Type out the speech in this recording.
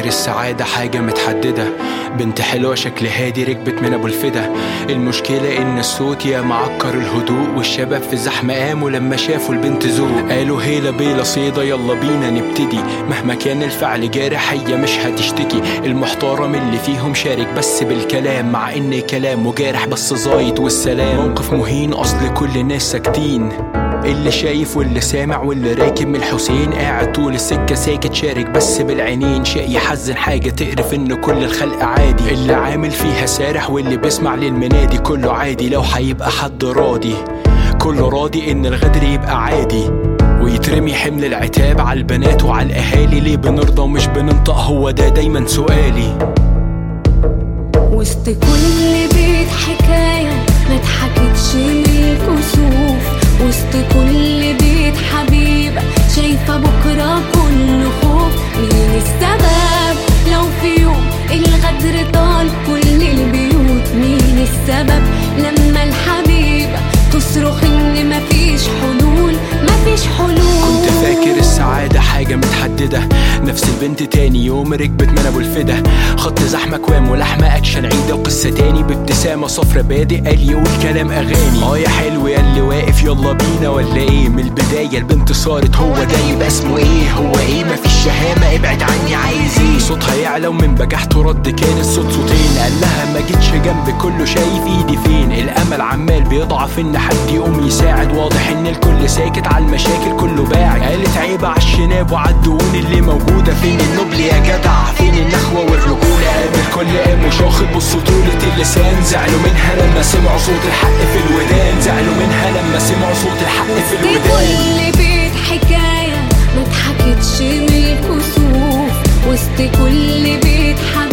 السعادة حاجة متحددة بنت حلوة شكل هادي ركبت من ابو الفدا المشكلة ان الصوت يا معكر الهدوء والشباب في الزحمة قاموا لما شافوا البنت ذوق قالوا هيلا بيلا صيدا يلا بينا نبتدي مهما كان الفعل جارح هي مش هتشتكي المحترم اللي فيهم شارك بس بالكلام مع ان كلامه جارح بس زايد والسلام موقف مهين اصل كل الناس ساكتين اللي شايف واللي سامع واللي راكب من الحسين قاعد طول السكة ساكت شارك بس بالعينين شيء يحزن حاجة تقرف ان كل الخلق عادي اللي عامل فيها سارح واللي بيسمع للمنادي كله عادي لو هيبقى حد راضي كله راضي ان الغدر يبقى عادي ويترمي حمل العتاب على البنات وعلى الاهالي ليه بنرضى ومش بننطق هو ده دايما سؤالي وسط كل بيت حكاية ما اتحكتش للكسوف وسط كل بيت حبيبة شايفة بكرة كله خوف مين السبب لو في يوم الغدر طال كل البيوت مين السبب لما الحبيبة تصرخ ان مفيش حلول مفيش حلول كنت فاكر السعادة حاجة متحددة نفس البنت تاني يوم ركبت من ابو الفدا خط زحمة كوام ولحمة اكشن عيدة وقصة تاني بابتسامة صفرة بادئ قال يقول كلام اغاني اه يا حلو يا اللي واقف يلا بينا ولا ايه من البداية البنت صارت هو ده يبقى اسمه ايه هو ايه مفيش شهامة ابعد عني عايز ايه صوتها يعلى ومن بجحته رد كان الصوت صوتين قال لها ما جيتش جنب كله شايف ايدي فين الامل عمال بيضعف ان حد يقوم يساعد واضح ان الكل ساكت على المشاكل كله باعد قالت عيب على الشناب وعلى الدهون اللي موجودة فين النبل يا جدع فين النخوة والرجولة قام الكل قام وشاخط بصوا طولة اللسان زعلوا منها لما سمعوا صوت الحق في الودان زعلوا منها لما سمعوا صوت الحق في وسط الودان كل بيت حكاية ما اتحكتش من الكسوف وسط كل بيت حبيبة